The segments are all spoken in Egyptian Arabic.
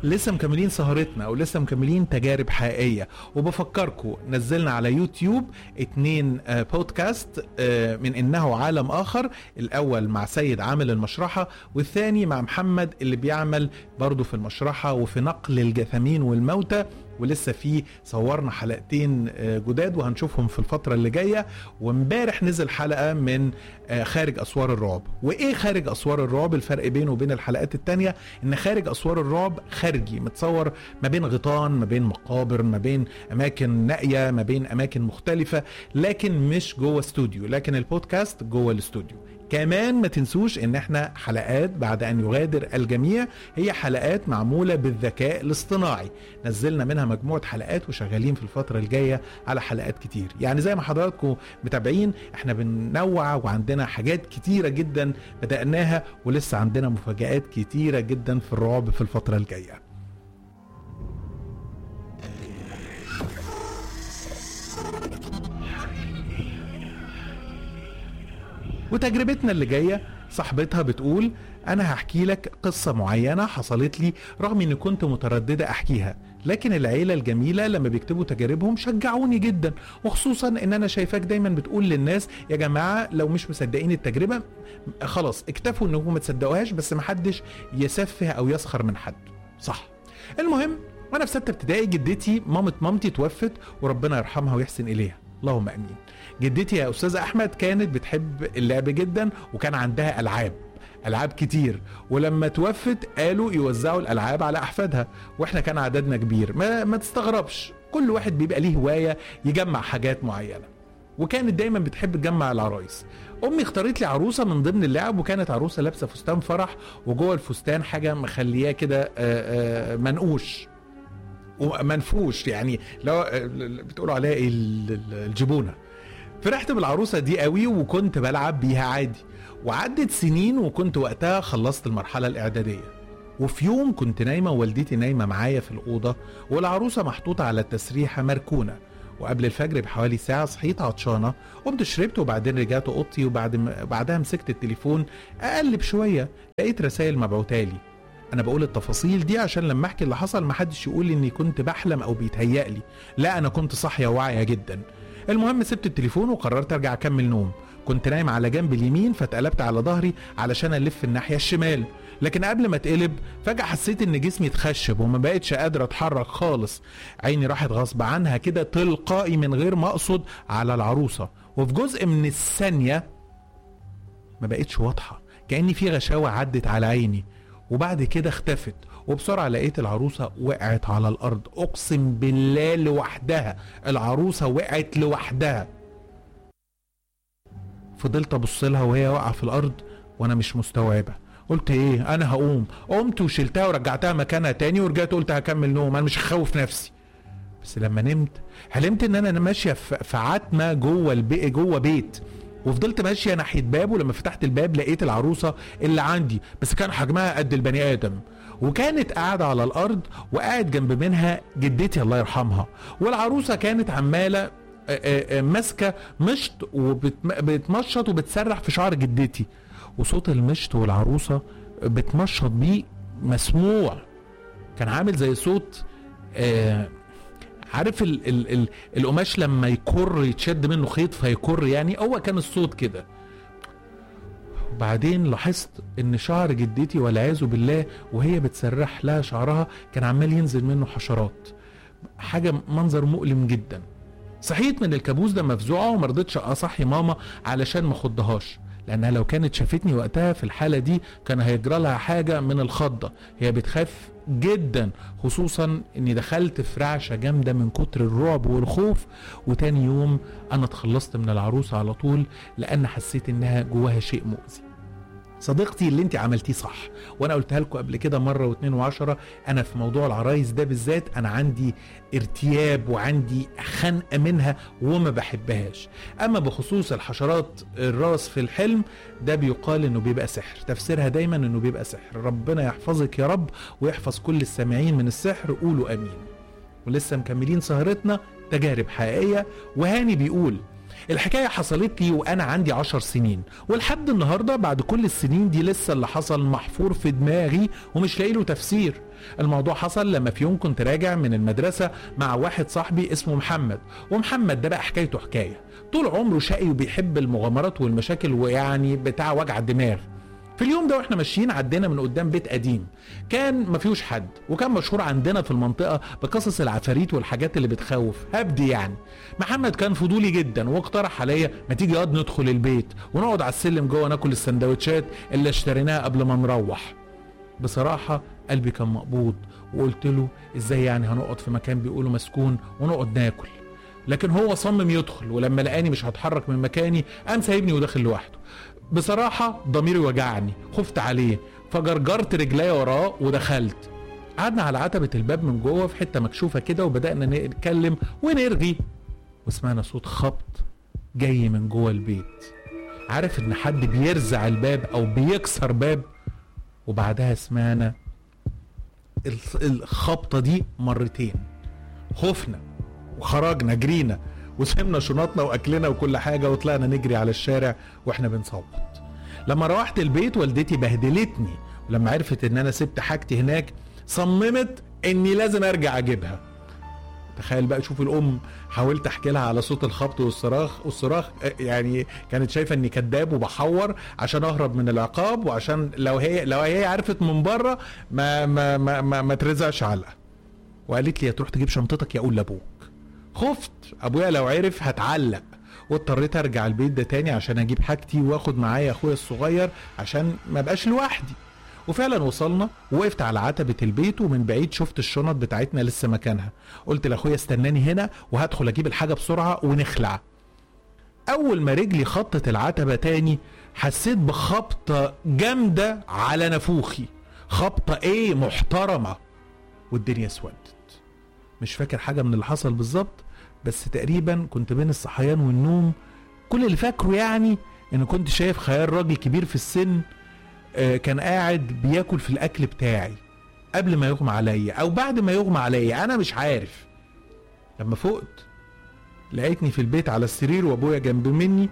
لسه مكملين سهرتنا ولسه مكملين تجارب حقيقيه وبفكركم نزلنا على يوتيوب اتنين آه، بودكاست آه، من انه عالم اخر الاول مع سيد عامل المشرحه والثاني مع محمد اللي بيعمل برضه في المشرحه وفي نقل الجثامين والموتى ولسه في صورنا حلقتين آه، جداد وهنشوفهم في الفترة اللي جاية وامبارح نزل حلقة من آه، خارج أسوار الرعب وإيه خارج أسوار الرعب الفرق بينه وبين الحلقات التانية إن خارج أسوار الرعب خارجي متصور ما بين غيطان ما بين مقابر ما بين أماكن نائية ما بين أماكن مختلفة لكن مش جوه استوديو لكن البودكاست جوه الاستوديو كمان ما تنسوش ان احنا حلقات بعد ان يغادر الجميع هي حلقات معمولة بالذكاء الاصطناعي نزلنا منها مجموعة حلقات وشغالين في الفترة الجاية على حلقات كتير يعني زي ما حضراتكم متابعين احنا بننوع وعندنا حاجات كتيرة جدا بدأناها ولسه عندنا مفاجآت كتيرة جدا في الرعب في الفترة الجاية وتجربتنا اللي جايه صاحبتها بتقول انا هحكي لك قصه معينه حصلت لي رغم اني كنت متردده احكيها لكن العيله الجميله لما بيكتبوا تجاربهم شجعوني جدا وخصوصا ان انا شايفاك دايما بتقول للناس يا جماعه لو مش مصدقين التجربه خلاص اكتفوا انكم ما تصدقوهاش بس محدش يسفه او يسخر من حد صح المهم وانا في سته ابتدائي جدتي مامة مامتي توفت وربنا يرحمها ويحسن اليها اللهم امين جدتي يا استاذ احمد كانت بتحب اللعب جدا وكان عندها العاب العاب كتير ولما توفت قالوا يوزعوا الالعاب على احفادها واحنا كان عددنا كبير ما, ما تستغربش كل واحد بيبقى ليه هوايه يجمع حاجات معينه وكانت دايما بتحب تجمع العرايس امي اختارت لي عروسه من ضمن اللعب وكانت عروسه لابسه فستان فرح وجوه الفستان حاجه مخلياه كده آه، آه، منقوش ومنفوش يعني لو بتقولوا عليها ايه ال- ال- الجبونه فرحت بالعروسه دي قوي وكنت بلعب بيها عادي وعدت سنين وكنت وقتها خلصت المرحله الاعداديه وفي يوم كنت نايمه ووالدتي نايمه معايا في الاوضه والعروسه محطوطه على التسريحه مركونه وقبل الفجر بحوالي ساعة صحيت عطشانة قمت شربت وبعدين رجعت أوضتي وبعد ما بعدها مسكت التليفون أقلب شوية لقيت رسائل مبعوتالي أنا بقول التفاصيل دي عشان لما أحكي اللي حصل محدش يقول إني كنت بحلم أو بيتهيألي لا أنا كنت صاحية واعية جدا المهم سبت التليفون وقررت أرجع أكمل نوم كنت نايم على جنب اليمين فاتقلبت على ظهري علشان ألف الناحية الشمال لكن قبل ما اتقلب فجأة حسيت إن جسمي اتخشب وما بقتش قادر أتحرك خالص عيني راحت غصب عنها كده تلقائي من غير ما أقصد على العروسة وفي جزء من الثانية ما بقتش واضحة كأني في غشاوة عدت على عيني وبعد كده اختفت وبسرعة لقيت العروسة وقعت على الأرض أقسم بالله لوحدها العروسة وقعت لوحدها فضلت أبص لها وهي واقعة في الأرض وأنا مش مستوعبة قلت ايه انا هقوم قمت وشلتها ورجعتها مكانها تاني ورجعت قلت هكمل نوم انا مش هخوف نفسي بس لما نمت حلمت ان انا ماشيه في في عتمه جوه البي جوه بيت وفضلت ماشيه ناحيه باب ولما فتحت الباب لقيت العروسه اللي عندي بس كان حجمها قد البني ادم وكانت قاعده على الارض وقاعد جنب منها جدتي الله يرحمها والعروسه كانت عماله آه، آه، آه، ماسكه مشط وبتمشط وبتسرح في شعر جدتي وصوت المشط والعروسه بتمشط بيه مسموع كان عامل زي صوت آه عارف ال ال ال القماش لما يكر يتشد منه خيط فيكر يعني هو كان الصوت كده وبعدين لاحظت ان شعر جدتي والعياذ بالله وهي بتسرح لها شعرها كان عمال ينزل منه حشرات حاجه منظر مؤلم جدا صحيت من الكابوس ده مفزوعه وما رضيتش اصحي ماما علشان ما اخضهاش لانها لو كانت شافتني وقتها في الحاله دي كان هيجرى لها حاجه من الخضه هي بتخاف جدا خصوصا اني دخلت في رعشه جامده من كتر الرعب والخوف وتاني يوم انا اتخلصت من العروسه على طول لان حسيت انها جواها شيء مؤذي صديقتي اللي انت عملتيه صح وانا قلتها لكم قبل كده مره واثنين وعشرة انا في موضوع العرايس ده بالذات انا عندي ارتياب وعندي خنقه منها وما بحبهاش اما بخصوص الحشرات الراس في الحلم ده بيقال انه بيبقى سحر تفسيرها دايما انه بيبقى سحر ربنا يحفظك يا رب ويحفظ كل السامعين من السحر قولوا امين ولسه مكملين سهرتنا تجارب حقيقيه وهاني بيقول الحكاية حصلت لي وأنا عندي عشر سنين ولحد النهاردة بعد كل السنين دي لسه اللي حصل محفور في دماغي ومش لاقي له تفسير الموضوع حصل لما في يوم كنت راجع من المدرسة مع واحد صاحبي اسمه محمد ومحمد ده بقى حكايته حكاية طول عمره شقي وبيحب المغامرات والمشاكل ويعني بتاع وجع الدماغ في اليوم ده واحنا ماشيين عدينا من قدام بيت قديم كان ما فيهوش حد وكان مشهور عندنا في المنطقه بقصص العفاريت والحاجات اللي بتخوف هبد يعني محمد كان فضولي جدا واقترح عليا ما تيجي ياض ندخل البيت ونقعد على السلم جوه ناكل السندوتشات اللي اشتريناها قبل ما نروح بصراحه قلبي كان مقبوض وقلت له ازاي يعني هنقعد في مكان بيقولوا مسكون ونقعد ناكل لكن هو صمم يدخل ولما لقاني مش هتحرك من مكاني قام سايبني وداخل لوحده بصراحة ضميري وجعني خفت عليه فجرجرت رجلي وراه ودخلت قعدنا على عتبة الباب من جوه في حتة مكشوفة كده وبدأنا نتكلم ونرغي وسمعنا صوت خبط جاي من جوه البيت عارف ان حد بيرزع الباب او بيكسر باب وبعدها سمعنا الخبطة دي مرتين خفنا وخرجنا جرينا وسهمنا شنطنا واكلنا وكل حاجه وطلعنا نجري على الشارع واحنا بنصوت لما روحت البيت والدتي بهدلتني ولما عرفت ان انا سبت حاجتي هناك صممت اني لازم ارجع اجيبها تخيل بقى شوف الام حاولت احكي لها على صوت الخبط والصراخ والصراخ يعني كانت شايفه اني كذاب وبحور عشان اهرب من العقاب وعشان لو هي لو هي عرفت من بره ما ما ما ما, ما ترزعش علقه وقالت لي يا تروح تجيب شنطتك يا اقول لابوك خفت ابويا لو عرف هتعلق واضطريت ارجع البيت ده تاني عشان اجيب حاجتي واخد معايا اخويا الصغير عشان ما بقاش لوحدي وفعلا وصلنا ووقفت على عتبة البيت ومن بعيد شفت الشنط بتاعتنا لسه مكانها قلت لاخويا استناني هنا وهدخل اجيب الحاجة بسرعة ونخلع اول ما رجلي خطت العتبة تاني حسيت بخبطة جامدة على نافوخي خبطة ايه محترمة والدنيا اسودت مش فاكر حاجة من اللي حصل بالظبط بس تقريبا كنت بين الصحيان والنوم كل اللي فاكره يعني ان كنت شايف خيال راجل كبير في السن آه كان قاعد بياكل في الاكل بتاعي قبل ما يغمى عليا او بعد ما يغمى عليا انا مش عارف لما فقت لقيتني في البيت على السرير وابويا جنب مني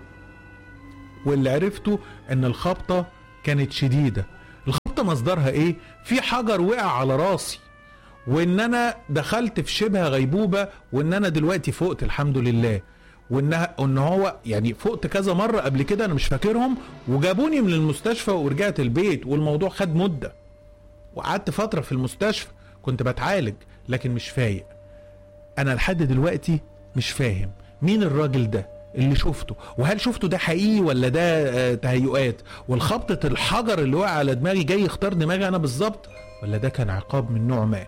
واللي عرفته ان الخبطة كانت شديدة الخبطة مصدرها ايه في حجر وقع على راسي وان انا دخلت في شبه غيبوبه وان انا دلوقتي فقت الحمد لله وانها ان هو يعني فقت كذا مره قبل كده انا مش فاكرهم وجابوني من المستشفى ورجعت البيت والموضوع خد مده وقعدت فتره في المستشفى كنت بتعالج لكن مش فايق انا لحد دلوقتي مش فاهم مين الراجل ده اللي شفته وهل شفته ده حقيقي ولا ده آه تهيؤات والخبطة الحجر اللي وقع على دماغي جاي يختار دماغي انا بالظبط ولا ده كان عقاب من نوع ما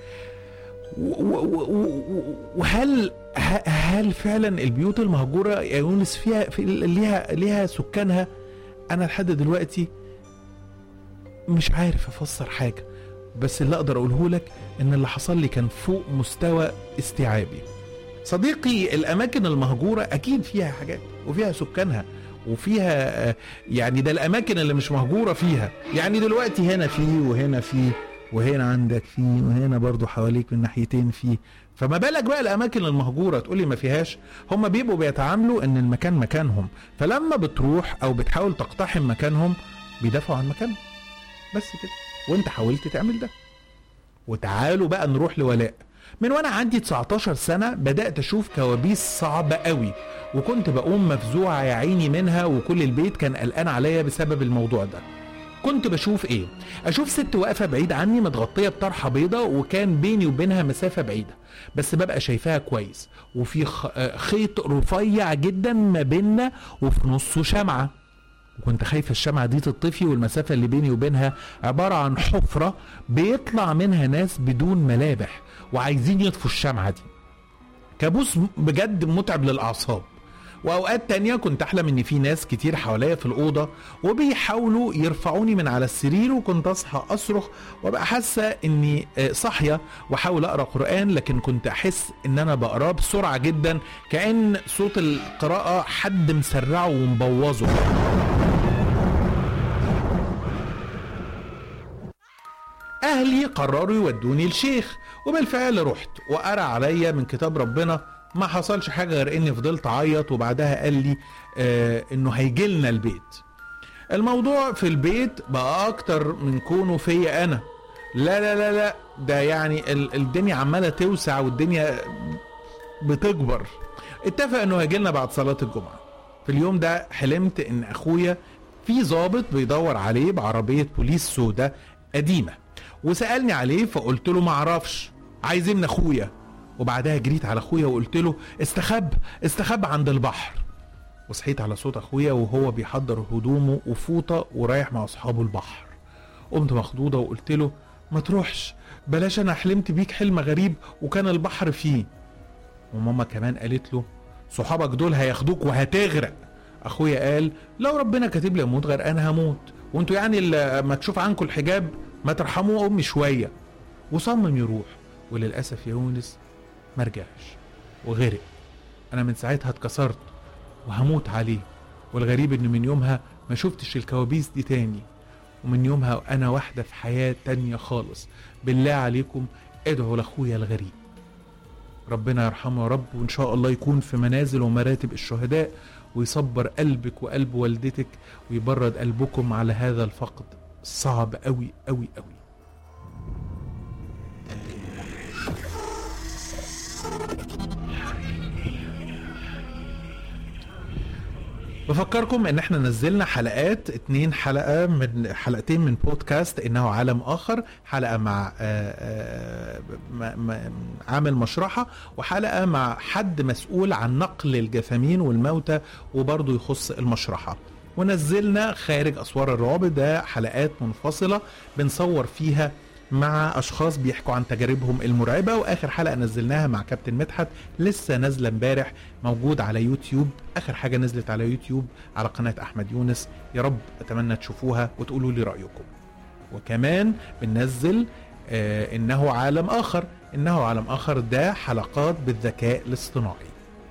وهل هل فعلا البيوت المهجوره يا يونس فيها في ليها ليها سكانها انا لحد دلوقتي مش عارف افسر حاجه بس اللي اقدر اقوله لك ان اللي حصل لي كان فوق مستوى استيعابي صديقي الاماكن المهجوره اكيد فيها حاجات وفيها سكانها وفيها يعني ده الاماكن اللي مش مهجوره فيها يعني دلوقتي هنا في وهنا في وهنا عندك فيه وهنا برضو حواليك من ناحيتين فيه فما بالك بقى الاماكن المهجوره تقولي ما فيهاش هم بيبقوا بيتعاملوا ان المكان مكانهم فلما بتروح او بتحاول تقتحم مكانهم بيدافعوا عن مكانهم بس كده وانت حاولت تعمل ده وتعالوا بقى نروح لولاء من وانا عندي 19 سنه بدات اشوف كوابيس صعبه قوي وكنت بقوم مفزوعه يا عيني منها وكل البيت كان قلقان عليا بسبب الموضوع ده كنت بشوف ايه اشوف ست واقفه بعيد عني متغطيه بطرحه بيضه وكان بيني وبينها مسافه بعيده بس ببقى شايفاها كويس وفي خيط رفيع جدا ما بيننا وفي نصه شمعه وكنت خايفة الشمعة دي تطفي والمسافة اللي بيني وبينها عبارة عن حفرة بيطلع منها ناس بدون ملامح وعايزين يطفوا الشمعة دي كابوس بجد متعب للأعصاب واوقات تانية كنت احلم ان في ناس كتير حواليا في الاوضة وبيحاولوا يرفعوني من على السرير وكنت اصحى اصرخ وابقى حاسة اني صاحية واحاول اقرا قرآن لكن كنت احس ان انا بقراه بسرعة جدا كأن صوت القراءة حد مسرعه ومبوظه اهلي قرروا يودوني الشيخ وبالفعل رحت وقرا عليا من كتاب ربنا ما حصلش حاجه غير اني فضلت اعيط وبعدها قال لي آه انه هيجي لنا البيت الموضوع في البيت بقى اكتر من كونه فيا انا لا لا لا لا ده يعني ال- الدنيا عماله توسع والدنيا بتكبر اتفق انه هيجي لنا بعد صلاه الجمعه في اليوم ده حلمت ان اخويا في ضابط بيدور عليه بعربيه بوليس سودا قديمه وسالني عليه فقلت له ما اعرفش عايز ايه من اخويا وبعدها جريت على اخويا وقلت له استخب استخب عند البحر وصحيت على صوت اخويا وهو بيحضر هدومه وفوطه ورايح مع اصحابه البحر قمت مخضوضه وقلت له ما تروحش بلاش انا حلمت بيك حلم غريب وكان البحر فيه وماما كمان قالت له صحابك دول هياخدوك وهتغرق اخويا قال لو ربنا كاتب لي اموت غرقان هموت وانتوا يعني ال- ما تشوف عنكم الحجاب ما ترحموا امي شويه وصمم يروح وللاسف يا يونس ما رجعش وغرق انا من ساعتها اتكسرت وهموت عليه والغريب ان من يومها ما شفتش الكوابيس دي تاني ومن يومها انا واحده في حياه تانية خالص بالله عليكم ادعوا لاخويا الغريب ربنا يرحمه يا رب وان شاء الله يكون في منازل ومراتب الشهداء ويصبر قلبك وقلب والدتك ويبرد قلبكم على هذا الفقد صعب قوي قوي قوي بفكركم ان احنا نزلنا حلقات اتنين حلقة من حلقتين من بودكاست انه عالم اخر حلقة مع آه، آه، م- م- عامل مشرحة وحلقة مع حد مسؤول عن نقل الجثامين والموتى وبرضه يخص المشرحة ونزلنا خارج اسوار الرعب ده حلقات منفصلة بنصور فيها مع اشخاص بيحكوا عن تجاربهم المرعبه واخر حلقه نزلناها مع كابتن مدحت لسه نازله امبارح موجود على يوتيوب اخر حاجه نزلت على يوتيوب على قناه احمد يونس يا رب اتمنى تشوفوها وتقولوا لي رايكم وكمان بننزل آه انه عالم اخر انه عالم اخر ده حلقات بالذكاء الاصطناعي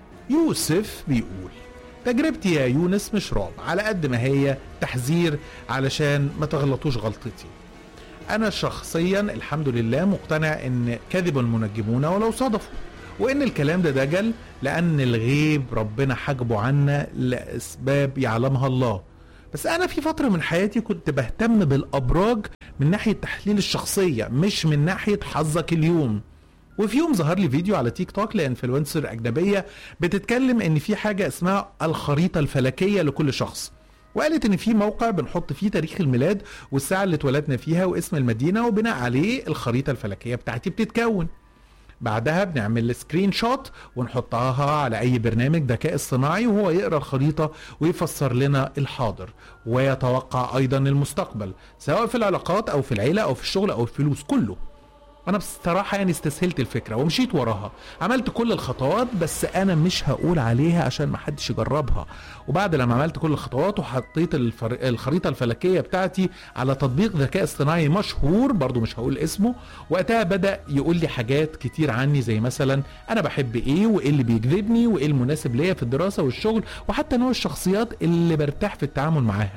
يوسف بيقول تجربتي يا يونس مش رعب على قد ما هي تحذير علشان ما تغلطوش غلطتي انا شخصيا الحمد لله مقتنع ان كذب المنجمون ولو صدفوا وان الكلام ده دجل لان الغيب ربنا حجبه عنا لاسباب يعلمها الله بس انا في فتره من حياتي كنت بهتم بالابراج من ناحيه تحليل الشخصيه مش من ناحيه حظك اليوم وفي يوم ظهر لي فيديو على تيك توك لانفلونسر اجنبيه بتتكلم ان في حاجه اسمها الخريطه الفلكيه لكل شخص وقالت ان في موقع بنحط فيه تاريخ الميلاد والساعه اللي اتولدنا فيها واسم المدينه وبناء عليه الخريطه الفلكيه بتاعتي بتتكون بعدها بنعمل سكرين شوت ونحطها على اي برنامج ذكاء اصطناعي وهو يقرا الخريطه ويفسر لنا الحاضر ويتوقع ايضا المستقبل سواء في العلاقات او في العيله او في الشغل او الفلوس كله انا بصراحه يعني استسهلت الفكره ومشيت وراها عملت كل الخطوات بس انا مش هقول عليها عشان ما حدش يجربها وبعد لما عملت كل الخطوات وحطيت الفر... الخريطه الفلكيه بتاعتي على تطبيق ذكاء اصطناعي مشهور برضو مش هقول اسمه وقتها بدا يقول لي حاجات كتير عني زي مثلا انا بحب ايه وايه اللي بيجذبني وايه المناسب ليا في الدراسه والشغل وحتى نوع الشخصيات اللي برتاح في التعامل معاها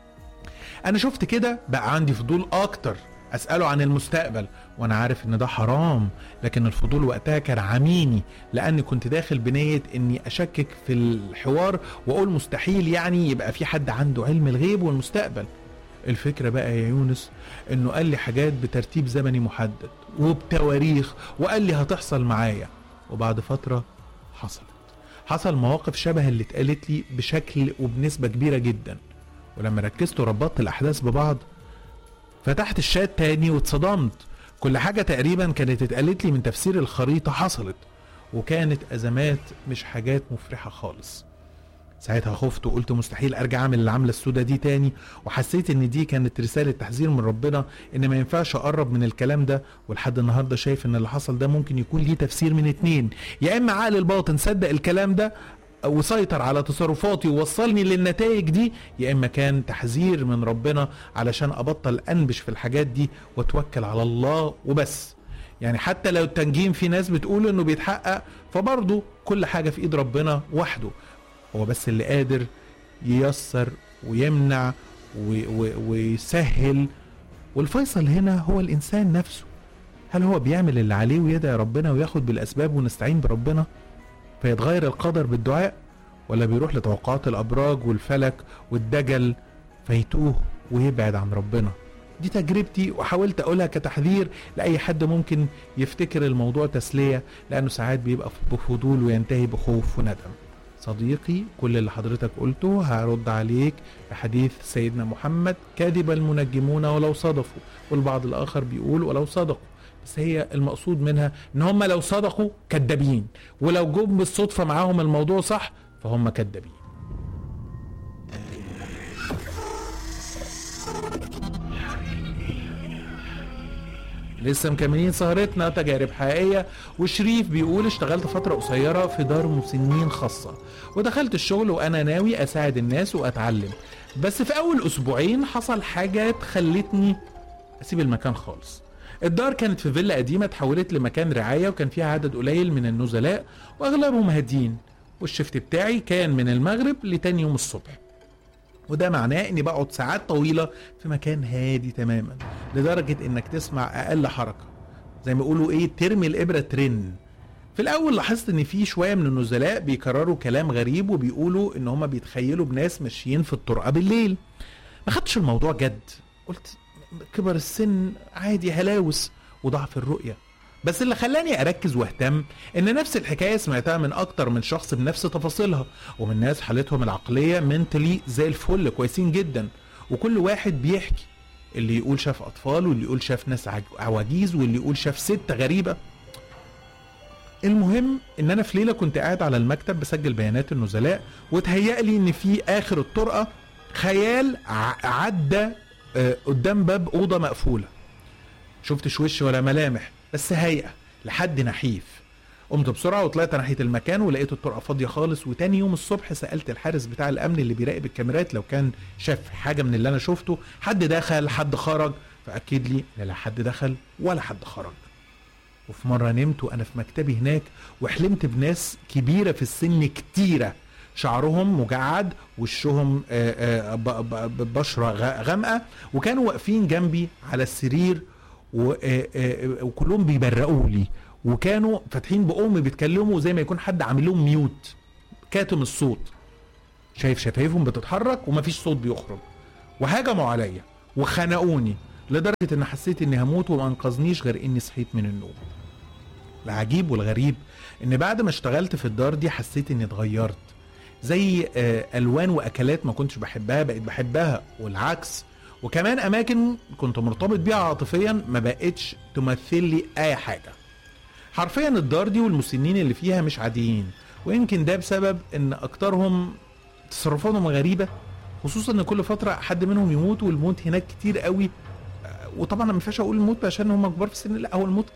انا شفت كده بقى عندي فضول اكتر اساله عن المستقبل وانا عارف ان ده حرام لكن الفضول وقتها كان عميني لاني كنت داخل بنيه اني اشكك في الحوار واقول مستحيل يعني يبقى في حد عنده علم الغيب والمستقبل الفكرة بقى يا يونس انه قال لي حاجات بترتيب زمني محدد وبتواريخ وقال لي هتحصل معايا وبعد فترة حصلت حصل مواقف شبه اللي اتقالت لي بشكل وبنسبة كبيرة جدا ولما ركزت وربطت الاحداث ببعض فتحت الشات تاني واتصدمت كل حاجة تقريبا كانت اتقالت لي من تفسير الخريطة حصلت وكانت أزمات مش حاجات مفرحة خالص ساعتها خفت وقلت مستحيل ارجع اعمل العملة السوداء دي تاني وحسيت ان دي كانت رسالة تحذير من ربنا ان ما ينفعش اقرب من الكلام ده ولحد النهاردة شايف ان اللي حصل ده ممكن يكون ليه تفسير من اتنين يا اما عقل الباطن صدق الكلام ده وسيطر على تصرفاتي ووصلني للنتائج دي يا اما كان تحذير من ربنا علشان ابطل انبش في الحاجات دي واتوكل على الله وبس يعني حتى لو التنجيم في ناس بتقول انه بيتحقق فبرضه كل حاجه في ايد ربنا وحده هو بس اللي قادر ييسر ويمنع و- و- ويسهل والفيصل هنا هو الانسان نفسه هل هو بيعمل اللي عليه ويدعي ربنا وياخد بالاسباب ونستعين بربنا فيتغير القدر بالدعاء ولا بيروح لتوقعات الابراج والفلك والدجل فيتوه ويبعد عن ربنا دي تجربتي وحاولت اقولها كتحذير لاي حد ممكن يفتكر الموضوع تسليه لانه ساعات بيبقى بفضول وينتهي بخوف وندم صديقي كل اللي حضرتك قلته هرد عليك بحديث سيدنا محمد كذب المنجمون ولو صدفوا والبعض الاخر بيقول ولو صدقوا بس هي المقصود منها ان هم لو صدقوا كذابين ولو جم بالصدفه معاهم الموضوع صح فهم كذابين لسه مكملين سهرتنا تجارب حقيقية وشريف بيقول اشتغلت فترة قصيرة في دار مسنين خاصة ودخلت الشغل وأنا ناوي أساعد الناس وأتعلم بس في أول أسبوعين حصل حاجات خلتني أسيب المكان خالص الدار كانت في فيلا قديمة اتحولت لمكان رعاية وكان فيها عدد قليل من النزلاء وأغلبهم هادين والشفت بتاعي كان من المغرب لتاني يوم الصبح وده معناه اني بقعد ساعات طويله في مكان هادي تماما لدرجه انك تسمع اقل حركه زي ما يقولوا ايه ترمي الابره ترن في الاول لاحظت ان في شويه من النزلاء بيكرروا كلام غريب وبيقولوا ان هما بيتخيلوا بناس ماشيين في الطرقه بالليل ما خدتش الموضوع جد قلت كبر السن عادي هلاوس وضعف الرؤيه بس اللي خلاني اركز واهتم ان نفس الحكايه سمعتها من اكتر من شخص بنفس تفاصيلها ومن ناس حالتهم العقليه منتلي زي الفل كويسين جدا وكل واحد بيحكي اللي يقول شاف اطفال واللي يقول شاف ناس عواجيز واللي يقول شاف ست غريبه المهم ان انا في ليله كنت قاعد على المكتب بسجل بيانات النزلاء وتهيأ لي ان في اخر الطرقه خيال عدى قدام باب اوضه مقفوله شفتش وش ولا ملامح بس هيئه لحد نحيف قمت بسرعه وطلعت ناحيه المكان ولقيت الطرقه فاضيه خالص وتاني يوم الصبح سالت الحارس بتاع الامن اللي بيراقب الكاميرات لو كان شاف حاجه من اللي انا شفته حد دخل حد خرج فاكد لي لا لا حد دخل ولا حد خرج وفي مره نمت وانا في مكتبي هناك وحلمت بناس كبيره في السن كتيره شعرهم مجعد وشهم بشره غامقه وكانوا واقفين جنبي على السرير وكلهم بيبرقوا لي وكانوا فاتحين بقهم بيتكلموا زي ما يكون حد عامل لهم ميوت كاتم الصوت شايف شفايفهم بتتحرك ومفيش صوت بيخرج وهجموا عليا وخنقوني لدرجة ان حسيت اني هموت وما انقذنيش غير اني صحيت من النوم العجيب والغريب ان بعد ما اشتغلت في الدار دي حسيت اني اتغيرت زي الوان واكلات ما كنتش بحبها بقيت بحبها والعكس وكمان اماكن كنت مرتبط بيها عاطفيا ما بقتش تمثل لي اي حاجه حرفيا الدار دي والمسنين اللي فيها مش عاديين ويمكن ده بسبب ان اكترهم تصرفاتهم غريبه خصوصا ان كل فتره حد منهم يموت والموت هناك كتير قوي وطبعا ما ينفعش اقول الموت عشان هم كبار في السن لا هو الموت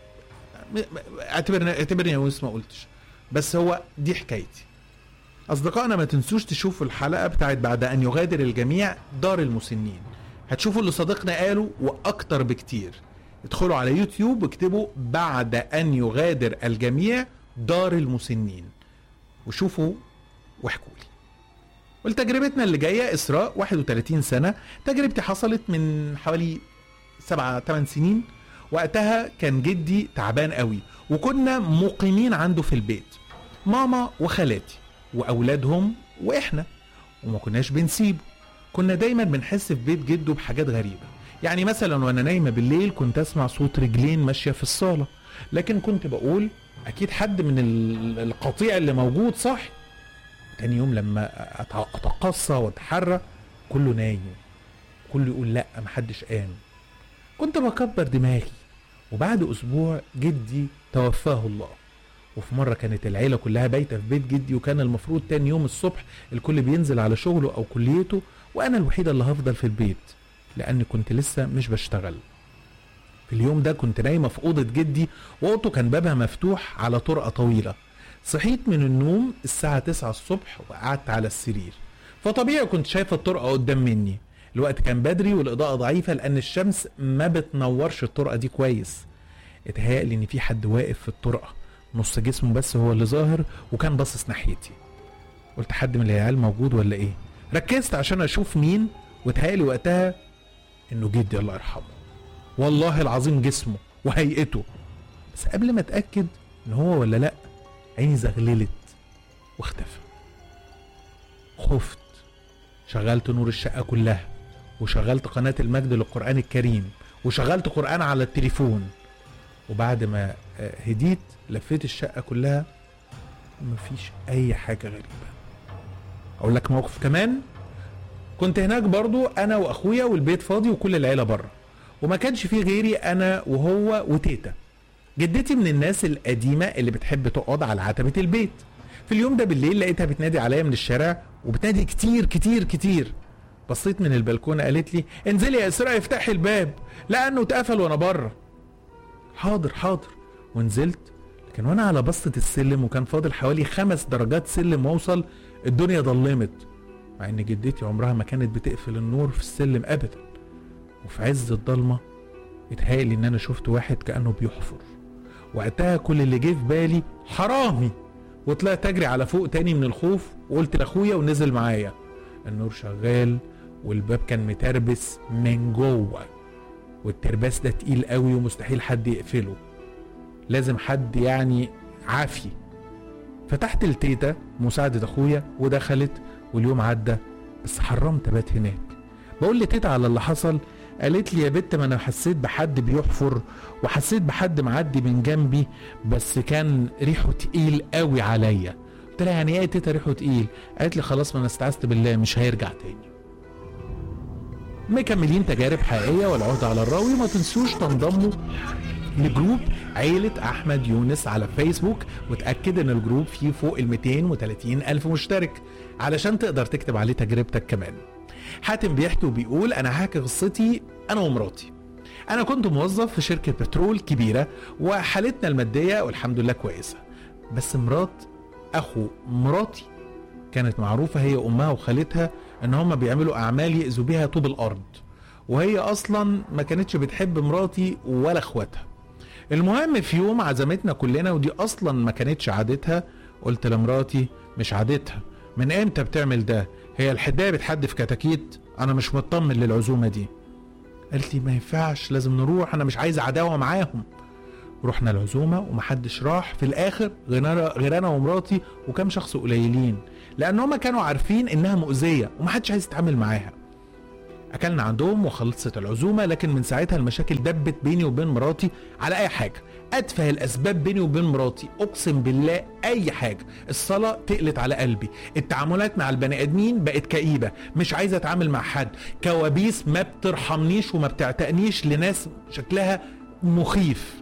اعتبرني اعتبرني يا ما قلتش بس هو دي حكايتي اصدقائنا ما تنسوش تشوفوا الحلقه بتاعت بعد ان يغادر الجميع دار المسنين هتشوفوا اللي صديقنا قاله واكتر بكتير ادخلوا على يوتيوب واكتبوا بعد ان يغادر الجميع دار المسنين وشوفوا واحكوا لي ولتجربتنا اللي جايه اسراء 31 سنه تجربتي حصلت من حوالي 7 8 سنين وقتها كان جدي تعبان قوي وكنا مقيمين عنده في البيت ماما وخالاتي واولادهم واحنا وما كناش بنسيبه كنا دايما بنحس في بيت جده بحاجات غريبه يعني مثلا وانا نايمه بالليل كنت اسمع صوت رجلين ماشيه في الصاله لكن كنت بقول اكيد حد من القطيع اللي موجود صح تاني يوم لما اتقصى واتحرى كله نايم كله يقول لا محدش قام كنت بكبر دماغي وبعد اسبوع جدي توفاه الله وفي مرة كانت العيلة كلها بايتة في بيت جدي وكان المفروض تاني يوم الصبح الكل بينزل على شغله أو كليته وأنا الوحيدة اللي هفضل في البيت لأني كنت لسه مش بشتغل في اليوم ده كنت نايمة في أوضة جدي وأوضته كان بابها مفتوح على طرقة طويلة صحيت من النوم الساعة 9 الصبح وقعدت على السرير فطبيعي كنت شايفة الطرقة قدام مني الوقت كان بدري والإضاءة ضعيفة لأن الشمس ما بتنورش الطرقة دي كويس اتهيألي إن في حد واقف في الطرقة نص جسمه بس هو اللي ظاهر وكان باصص ناحيتي قلت حد من العيال موجود ولا ايه ركزت عشان اشوف مين واتهيألي وقتها انه جدي الله يرحمه والله العظيم جسمه وهيئته بس قبل ما اتاكد ان هو ولا لا عيني زغللت واختفى خفت شغلت نور الشقة كلها وشغلت قناة المجد للقرآن الكريم وشغلت قرآن على التليفون وبعد ما آه، هديت لفيت الشقة كلها مفيش أي حاجة غريبة أقول لك موقف كمان كنت هناك برضو أنا وأخويا والبيت فاضي وكل العيلة بره وما كانش فيه غيري أنا وهو وتيتا جدتي من الناس القديمة اللي بتحب تقعد على عتبة البيت في اليوم ده بالليل لقيتها بتنادي عليا من الشارع وبتنادي كتير كتير كتير بصيت من البلكونة قالت لي انزلي يا اسراء افتحي الباب لانه اتقفل وانا بره حاضر حاضر ونزلت لكن وانا على بسطة السلم وكان فاضل حوالي خمس درجات سلم واوصل الدنيا ضلمت مع ان جدتي عمرها ما كانت بتقفل النور في السلم ابدا وفي عز الضلمة اتهيألي ان انا شفت واحد كأنه بيحفر وقتها كل اللي جه في بالي حرامي وطلعت اجري على فوق تاني من الخوف وقلت لاخويا ونزل معايا النور شغال والباب كان متربس من جوه والترباس ده تقيل قوي ومستحيل حد يقفله لازم حد يعني عافي فتحت التيتا مساعدة اخويا ودخلت واليوم عدى بس حرمت ابات هناك بقول لتيتا على اللي حصل قالت لي يا بت ما انا حسيت بحد بيحفر وحسيت بحد معدي من جنبي بس كان ريحه تقيل قوي عليا قلت لها يعني ايه يا تيتا ريحه تقيل قالت لي خلاص ما انا استعذت بالله مش هيرجع تاني مكملين تجارب حقيقية والعهد على الراوي وما تنسوش تنضموا لجروب عيلة أحمد يونس على فيسبوك وتأكد إن الجروب فيه فوق ال 230 ألف مشترك علشان تقدر تكتب عليه تجربتك كمان حاتم بيحكي وبيقول أنا هحكي قصتي أنا ومراتي أنا كنت موظف في شركة بترول كبيرة وحالتنا المادية والحمد لله كويسة بس مرات أخو مراتي كانت معروفة هي أمها وخالتها إن هما بيعملوا أعمال يأذوا بيها طوب الأرض وهي أصلا ما كانتش بتحب مراتي ولا إخواتها المهم في يوم عزمتنا كلنا ودي أصلا ما كانتش عادتها قلت لمراتي مش عادتها من امتى بتعمل ده هي الحدايه بتحدف كتاكيت انا مش مطمن للعزومه دي قالت لي ما ينفعش لازم نروح انا مش عايز عداوه معاهم رحنا العزومة ومحدش راح في الآخر غير أنا, غير أنا ومراتي وكام شخص قليلين لأن هما كانوا عارفين إنها مؤذية ومحدش عايز يتعامل معاها أكلنا عندهم وخلصت العزومة لكن من ساعتها المشاكل دبت بيني وبين مراتي على أي حاجة أتفه الأسباب بيني وبين مراتي أقسم بالله أي حاجة الصلاة تقلت على قلبي التعاملات مع البني آدمين بقت كئيبة مش عايزة أتعامل مع حد كوابيس ما بترحمنيش وما بتعتقنيش لناس شكلها مخيف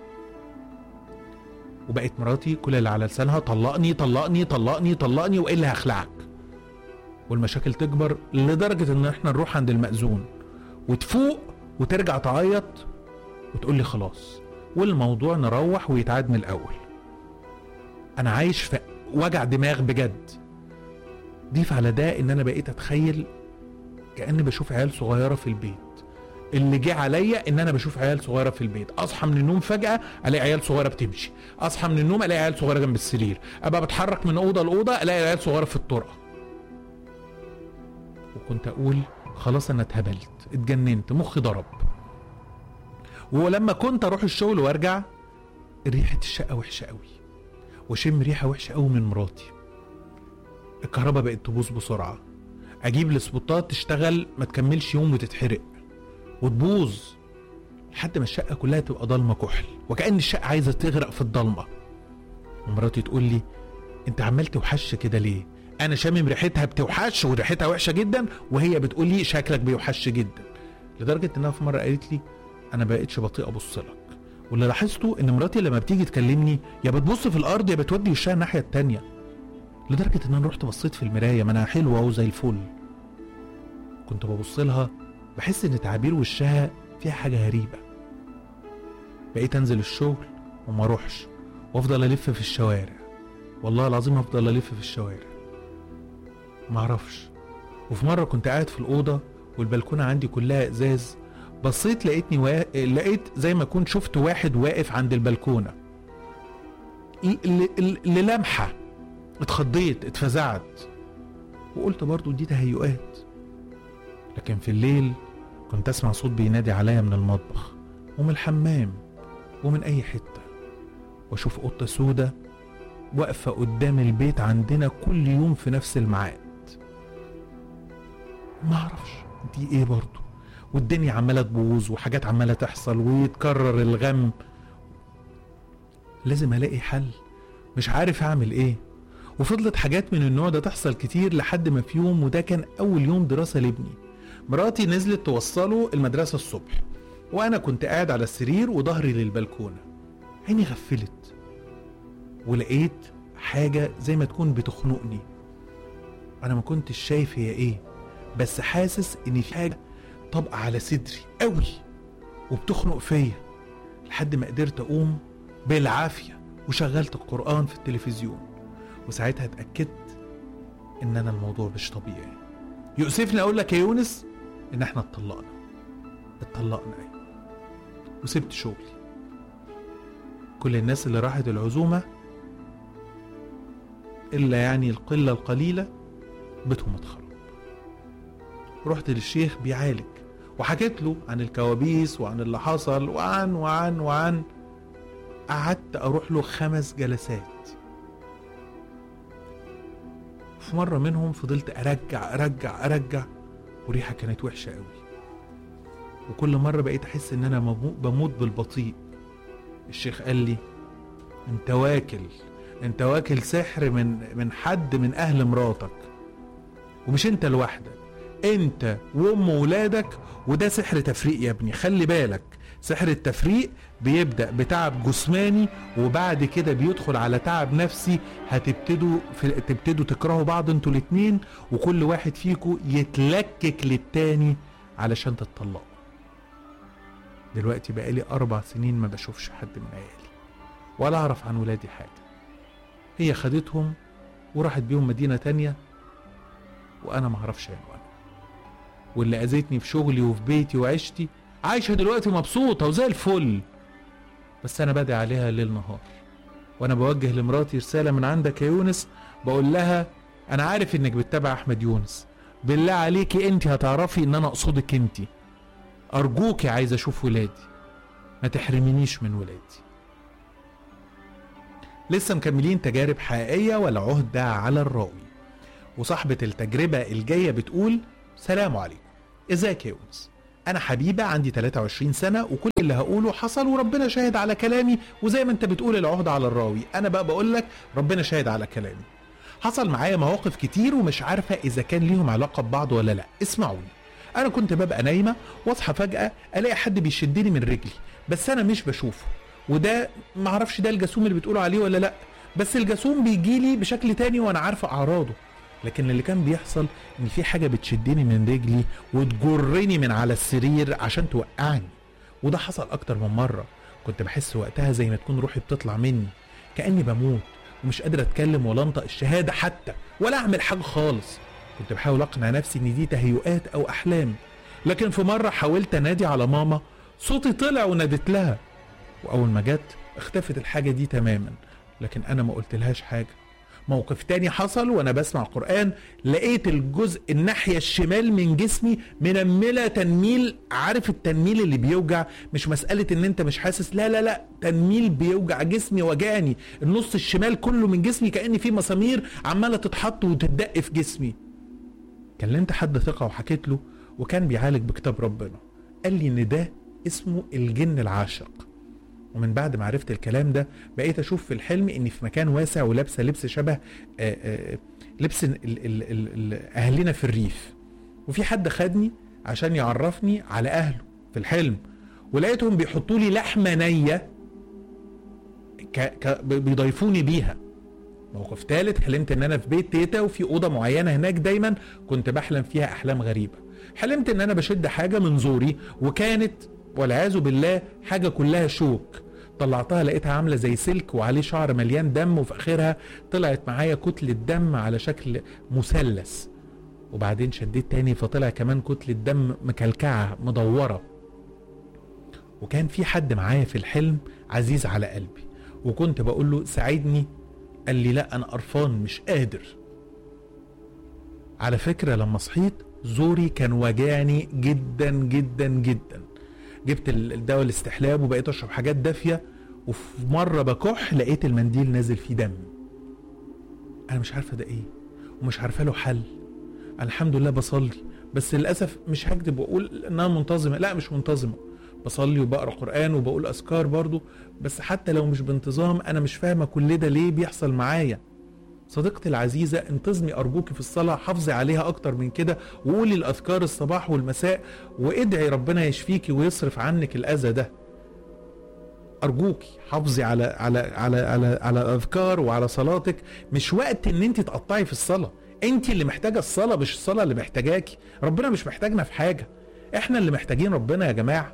وبقت مراتي كل اللي على لسانها طلقني طلقني طلقني طلقني والا هخلعك والمشاكل تكبر لدرجة ان احنا نروح عند المأذون وتفوق وترجع تعيط وتقول لي خلاص والموضوع نروح ويتعاد من الاول انا عايش في وجع دماغ بجد ضيف على ده ان انا بقيت اتخيل كاني بشوف عيال صغيره في البيت اللي جه عليا ان انا بشوف عيال صغيره في البيت اصحى من النوم فجاه الاقي عيال صغيره بتمشي اصحى من النوم الاقي عيال صغيره جنب السرير ابقى بتحرك من اوضه لاوضه الاقي عيال صغيره في الطرقه وكنت اقول خلاص انا اتهبلت اتجننت مخي ضرب ولما كنت اروح الشغل وارجع ريحه الشقه وحشه قوي واشم ريحه وحشه قوي من مراتي الكهرباء بقت تبوظ بسرعه اجيب السبوتات تشتغل ما تكملش يوم وتتحرق وتبوظ لحد ما الشقه كلها تبقى ضلمه كحل وكأن الشقه عايزه تغرق في الضلمه ومراتي تقول لي انت عمال توحش كده ليه انا شامم ريحتها بتوحش وريحتها وحشه جدا وهي بتقول لي شكلك بيوحش جدا لدرجه انها في مره قالت لي انا بقيتش بطيء ابص لك واللي لاحظته ان مراتي لما بتيجي تكلمني يا بتبص في الارض يا بتودي وشها الناحيه التانيه لدرجه ان انا رحت بصيت في المرايه ما انا حلوه وزي الفل كنت ببص لها بحس ان تعابير وشها فيها حاجه غريبه بقيت انزل الشغل وما اروحش وافضل الف في الشوارع والله العظيم افضل الف في الشوارع ما اعرفش وفي مره كنت قاعد في الاوضه والبلكونه عندي كلها ازاز بصيت لقيتني وا... لقيت زي ما كنت شفت واحد واقف عند البلكونه ل... ل... للمحه اتخضيت اتفزعت وقلت برضو دي تهيؤات لكن في الليل كنت اسمع صوت بينادي عليا من المطبخ ومن الحمام ومن اي حته واشوف قطه سودة واقفة قدام البيت عندنا كل يوم في نفس الميعاد ما اعرفش دي ايه برضو والدنيا عمالة تبوظ وحاجات عمالة تحصل ويتكرر الغم لازم الاقي حل مش عارف اعمل ايه وفضلت حاجات من النوع ده تحصل كتير لحد ما في يوم وده كان اول يوم دراسة لابني مراتي نزلت توصله المدرسة الصبح وانا كنت قاعد على السرير وظهري للبلكونة عيني غفلت ولقيت حاجة زي ما تكون بتخنقني انا ما كنتش شايف هي ايه بس حاسس ان في حاجة طبقة على صدري قوي وبتخنق فيا لحد ما قدرت اقوم بالعافية وشغلت القرآن في التلفزيون وساعتها اتأكدت ان انا الموضوع مش طبيعي يؤسفني اقول لك يا يونس ان احنا اتطلقنا اتطلقنا ايه وسبت شغلي كل الناس اللي راحت العزومة إلا يعني القلة القليلة بيتهم اتخرب رحت للشيخ بيعالج وحكيت له عن الكوابيس وعن اللي حصل وعن وعن وعن قعدت أروح له خمس جلسات في مرة منهم فضلت أرجع أرجع أرجع وريحة كانت وحشة قوي وكل مرة بقيت أحس إن أنا ممو- بموت بالبطيء الشيخ قال لي أنت واكل أنت واكل سحر من من حد من أهل مراتك ومش أنت لوحدك أنت وأم ولادك وده سحر تفريق يا ابني خلي بالك سحر التفريق بيبدأ بتعب جسماني وبعد كده بيدخل على تعب نفسي هتبتدوا في تبتدوا تكرهوا بعض انتوا الاتنين وكل واحد فيكم يتلكك للتاني علشان تتطلقوا دلوقتي بقالي أربع سنين ما بشوفش حد من عيالي ولا أعرف عن ولادي حاجة هي خدتهم وراحت بيهم مدينة تانية وأنا معرفش عنوانها واللي أذيتني في شغلي وفي بيتي وعيشتي عايشة دلوقتي مبسوطة وزي الفل بس أنا بدعي عليها ليل نهار وأنا بوجه لمراتي رسالة من عندك يا يونس بقول لها أنا عارف إنك بتتابع أحمد يونس بالله عليكي أنت هتعرفي إن أنا أقصدك أنت أرجوكي عايز أشوف ولادي ما تحرمينيش من ولادي لسه مكملين تجارب حقيقية ولا عهدة على الراوي وصاحبة التجربة الجاية بتقول سلام عليكم ازيك يا يونس انا حبيبة عندي 23 سنة وكل اللي هقوله حصل وربنا شاهد على كلامي وزي ما انت بتقول العهدة على الراوي انا بقى بقول لك ربنا شاهد على كلامي حصل معايا مواقف كتير ومش عارفة اذا كان ليهم علاقة ببعض ولا لا اسمعوني انا كنت ببقى نايمة واصحى فجأة الاقي حد بيشدني من رجلي بس انا مش بشوفه وده معرفش ده الجاسوم اللي بتقولوا عليه ولا لا بس الجاسوم بيجيلي بشكل تاني وانا عارفة اعراضه لكن اللي كان بيحصل ان في حاجه بتشدني من رجلي وتجرني من على السرير عشان توقعني وده حصل اكتر من مره كنت بحس وقتها زي ما تكون روحي بتطلع مني كاني بموت ومش قادر اتكلم ولا انطق الشهاده حتى ولا اعمل حاجه خالص كنت بحاول اقنع نفسي ان دي تهيؤات او احلام لكن في مره حاولت انادي على ماما صوتي طلع وناديت لها واول ما جت اختفت الحاجه دي تماما لكن انا ما قلتلهاش حاجه موقف تاني حصل وانا بسمع قرآن لقيت الجزء الناحية الشمال من جسمي منملة تنميل عارف التنميل اللي بيوجع مش مسألة ان انت مش حاسس لا لا لا تنميل بيوجع جسمي وجعني النص الشمال كله من جسمي كأن في مسامير عمالة تتحط وتدق في جسمي كلمت حد ثقة وحكيت له وكان بيعالج بكتاب ربنا قال لي ان ده اسمه الجن العاشق ومن بعد ما عرفت الكلام ده بقيت اشوف في الحلم اني في مكان واسع ولابسه لبس شبه آه، آه، لبس ال- ال- ال- ال- اهلنا في الريف وفي حد خدني عشان يعرفني على اهله في الحلم ولقيتهم بيحطوا لي لحمه نيه ك... ك... بيضيفوني بيها موقف ثالث حلمت ان انا في بيت تيتا وفي اوضه معينه هناك دايما كنت بحلم فيها احلام غريبه حلمت ان انا بشد حاجه من زوري وكانت والعياذ بالله حاجه كلها شوك طلعتها لقيتها عامله زي سلك وعليه شعر مليان دم وفي اخرها طلعت معايا كتله دم على شكل مثلث وبعدين شديت تاني فطلع كمان كتله دم مكلكعه مدوره وكان في حد معايا في الحلم عزيز على قلبي وكنت بقول له ساعدني قال لي لا انا قرفان مش قادر على فكره لما صحيت زوري كان وجعني جدا جدا جدا جبت ال- الدواء الاستحلاب وبقيت اشرب حاجات دافيه وفي مره بكح لقيت المنديل نازل فيه دم انا مش عارفه ده ايه ومش عارفه له حل أنا الحمد لله بصلي بس للاسف مش هكذب واقول انها منتظمه لا مش منتظمه بصلي وبقرا قران وبقول اذكار برضو بس حتى لو مش بانتظام انا مش فاهمه كل ده ليه بيحصل معايا صديقتي العزيزة انتظمي أرجوك في الصلاة حافظي عليها أكتر من كده وقولي الأذكار الصباح والمساء وادعي ربنا يشفيكي ويصرف عنك الأذى ده أرجوكي حافظي على على على على على الأذكار وعلى صلاتك مش وقت إن أنت تقطعي في الصلاة أنت اللي محتاجة الصلاة مش الصلاة اللي محتاجاكي ربنا مش محتاجنا في حاجة إحنا اللي محتاجين ربنا يا جماعة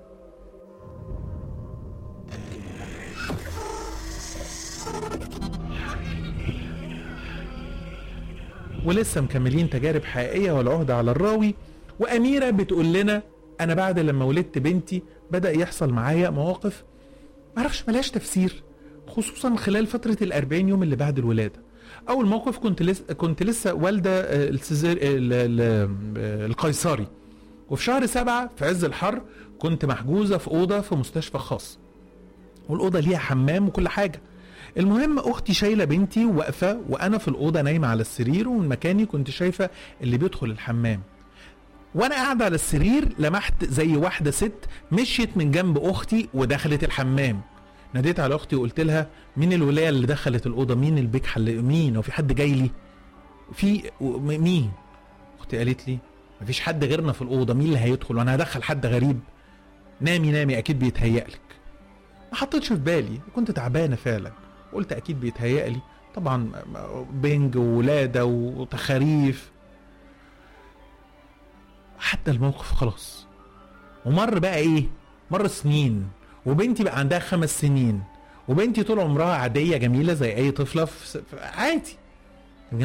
ولسه مكملين تجارب حقيقية والعهدة على الراوي وأميرة بتقول لنا أنا بعد لما ولدت بنتي بدأ يحصل معايا مواقف معرفش ملهاش تفسير خصوصا خلال فترة الأربعين يوم اللي بعد الولادة أول موقف كنت لسه كنت لسه والدة آه، السيزير ال- ال- آه، القيصري وفي شهر سبعة في عز الحر كنت محجوزة في أوضة في مستشفى خاص والأوضة ليها حمام وكل حاجة المهم اختي شايله بنتي واقفه وانا في الاوضه نايمه على السرير ومن مكاني كنت شايفه اللي بيدخل الحمام وانا قاعده على السرير لمحت زي واحده ست مشيت من جنب اختي ودخلت الحمام ناديت على اختي وقلت لها مين الولايه اللي دخلت الاوضه مين البجحه اللي مين هو في حد جاي لي في و- م- مين اختي قالت لي مفيش حد غيرنا في الاوضه مين اللي هيدخل وانا هدخل حد غريب نامي نامي اكيد بيتهيألك ما حطيتش في بالي كنت تعبانه فعلا قلت اكيد بيتهيأ لي طبعا بنج وولاده وتخاريف حتى الموقف خلاص ومر بقى ايه مر سنين وبنتي بقى عندها خمس سنين وبنتي طول عمرها عاديه جميله زي اي طفله في في- عادي